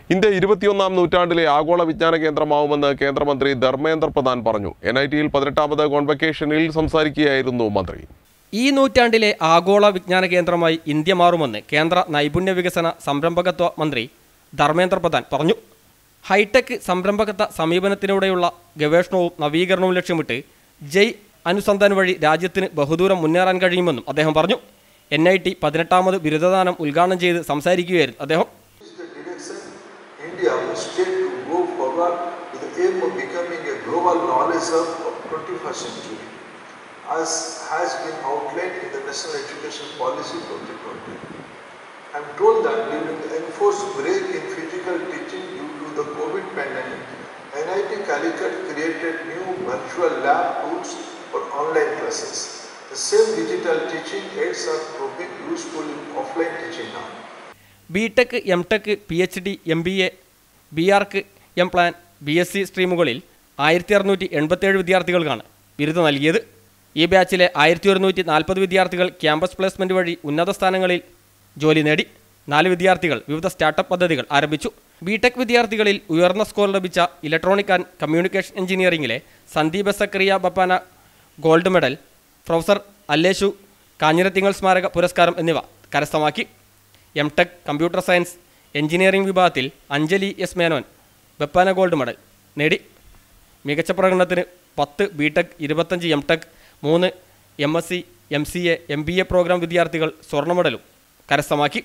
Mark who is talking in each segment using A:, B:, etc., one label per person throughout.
A: India ഇരുപത്തിയൊന്നാം നൂറ്റാണ്ടിലെ ആഗോള വിജ്ഞാന കേന്ദ്രമാവുമെന്ന് കേന്ദ്രമന്ത്രി ധർമ്മേന്ദ്ര പ്രധാൻ പറഞ്ഞു എൻ ഐ ടിയിൽ പതിനെട്ടാമത് കോൺവക്കേഷനിൽ സംസാരിക്കുകയായിരുന്നു മന്ത്രി
B: ഈ നൂറ്റാണ്ടിലെ ആഗോള വിജ്ഞാന കേന്ദ്രമായി ഇന്ത്യ മാറുമെന്ന് കേന്ദ്ര നൈപുണ്യ വികസന സംരംഭകത്വ മന്ത്രി ധർമ്മേന്ദ്ര പ്രധാൻ പറഞ്ഞു ഹൈടെക് സംരംഭകത്വ സമീപനത്തിലൂടെയുള്ള ഗവേഷണവും നവീകരണവും ലക്ഷ്യമിട്ട് ജയ് അനുസന്ധാൻ വഴി രാജ്യത്തിന് ബഹുദൂരം മുന്നേറാൻ കഴിയുമെന്നും അദ്ദേഹം പറഞ്ഞു എൻ ഐ ടി പതിനെട്ടാമത് ബിരുദദാനം ഉദ്ഘാടനം ചെയ്ത് സംസാരിക്കുകയായിരുന്നു അദ്ദേഹം
C: is the direction India must take to go forward with the aim of becoming a global knowledge hub of 21st century, as has been outlined in the National Education Policy 2020. I am told that during the enforced break in physical teaching due to the COVID pandemic, NIT Calicut created new virtual lab tools for online classes. The same digital teaching aids are proving useful in offline teaching now.
B: B tech M tech P H D M B A B arch M plan B S C സ്ട്രീമുകളിൽ ആയിരത്തി അറുന്നൂറ്റി എൺപത്തേഴ് വിദ്യാർത്ഥികൾക്കാണ് ബിരുദം നൽകിയത് ഈ ബാച്ചിലെ ആയിരത്തി ഒരുന്നൂറ്റി നാൽപ്പത് വിദ്യാർത്ഥികൾ ക്യാമ്പസ് പ്ലേസ്മെൻറ്റ് വഴി ഉന്നത സ്ഥാനങ്ങളിൽ ജോലി നേടി നാല് വിദ്യാർത്ഥികൾ വിവിധ സ്റ്റാർട്ടപ്പ് പദ്ധതികൾ ആരംഭിച്ചു ബി ടെക് വിദ്യാർത്ഥികളിൽ ഉയർന്ന സ്കോർ ലഭിച്ച ഇലക്ട്രോണിക് ആൻഡ് കമ്മ്യൂണിക്കേഷൻ എഞ്ചിനീയറിംഗിലെ Sandeep Zacharia Bappana gold medal professor അല്ലേഷു കാഞ്ഞിരത്തിങ്ങൾ സ്മാരക പുരസ്കാരം എന്നിവ കരസ്ഥമാക്കി M tech computer science engineering വിഭാഗത്തിൽ Anjali S Menon Bappana gold medal നേടി മികച്ച പ്രകടനത്തിന് പത്ത് ബി ടെക് ഇരുപത്തഞ്ച് എം ടെക് മൂന്ന് M S C M C A M B A programme വിദ്യാർത്ഥികൾ സ്വർണ്ണ മെഡലും കരസ്ഥമാക്കി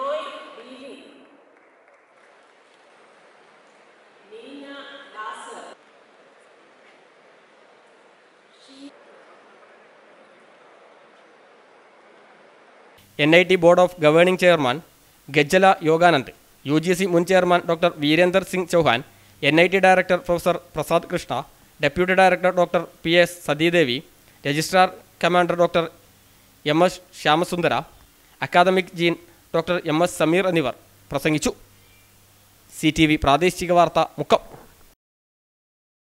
B: N I T board of governing chairman Gajjala Yoganand U G C മുൻ chairman doctor Virender Singh Chauhan N I T director professor Prasad Krishna deputy director doctor P S Sathidevi registrar commander doctor M S Shyamasundara academic dean doctor M S Sameer എന്നിവർ പ്രസംഗിച്ചു C T V പ്രാദേശിക വാർത്ത മുക്കം